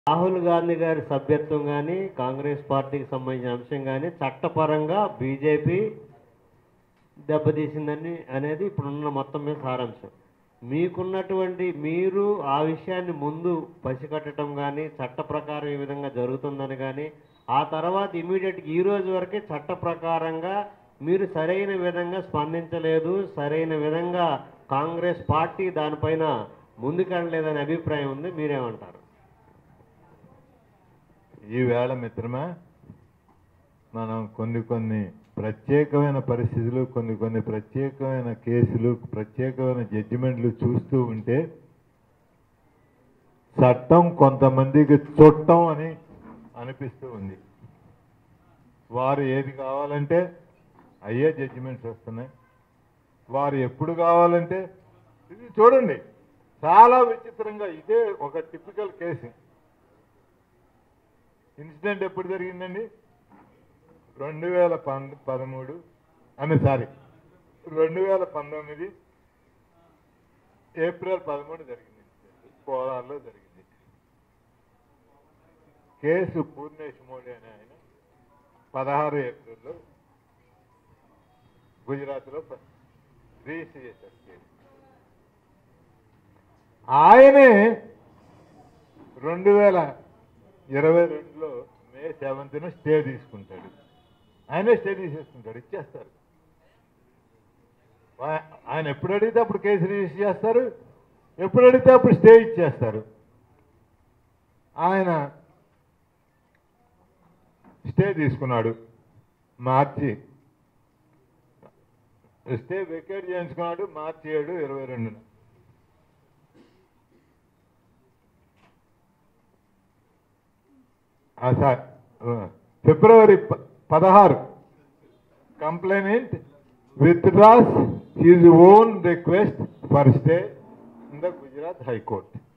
రాహుల్ గాంధీ గారి సభ్యత్వం కానీ కాంగ్రెస్ పార్టీకి సంబంధించిన అంశం కానీ చట్టపరంగా బీజేపీ దెబ్బతీసిందని అనేది ఇప్పుడున్న మొత్తం మీద సారాంశం మీకున్నటువంటి మీరు ఆ విషయాన్ని ముందు పసిగట్టడం కానీ చట్ట ప్రకారం ఈ విధంగా జరుగుతుందని కానీ ఆ తర్వాత ఇమీడియట్గా ఈ రోజు వరకే చట్ట ప్రకారంగా మీరు సరైన విధంగా స్పందించలేదు సరైన విధంగా కాంగ్రెస్ పార్టీ దానిపైన ముందుకెళ్ళలేదనే అభిప్రాయం ఉంది మీరేమంటారు ఈవేళ మిత్రమా మనం కొన్ని కొన్ని ప్రత్యేకమైన పరిస్థితులు కొన్ని కొన్ని ప్రత్యేకమైన కేసులు ప్రత్యేకమైన జడ్జిమెంట్లు చూస్తూ ఉంటే చట్టం కొంతమందికి చుట్టం అని అనిపిస్తూ ఉంది వారు ఏది కావాలంటే అయ్యే జడ్జిమెంట్స్ వస్తున్నాయి వారు ఎప్పుడు కావాలంటే ఇది చూడండి చాలా విచిత్రంగా ఇదే ఒక టిపికల్ కేసు ఇన్సిడెంట్ ఎప్పుడు జరిగిందండి రెండు వేల పంద పదమూడు అని సారీ రెండు వేల పంతొమ్మిది ఏప్రిల్ పదమూడు జరిగింది పోలార్లో జరిగింది కేసు పూర్ణేష్ మోడీ అనే ఆయన పదహారు ఏప్రిల్లో గుజరాత్లో ప- రిజిస్టర్ చేశారు కేసు ఆయనే రెండు వేల ఇరవై రెండులో మే సెవెంత్న స్టే తీసుకుంటాడు ఆయనే స్టే తీసేసుకుంటాడు ఇచ్చేస్తారు ఆ- ఆయన ఎప్పుడు అడిగితే అప్పుడు కేసు రిజిస్టర్ చేస్తారు ఎప్పుడు అడిగితే అప్పుడు స్టే ఇచ్చేస్తారు ఆయన స్టే తీసుకున్నాడు మార్చి స్టే వెకేట్ చేయించుకున్నాడు మార్చి ఏడు ఇరవై రెండున ఆ, సార్ ఆ, ఫిబ్రవరి ప- పదహారు complainant withdraws his own request for stay in the Gujarat high court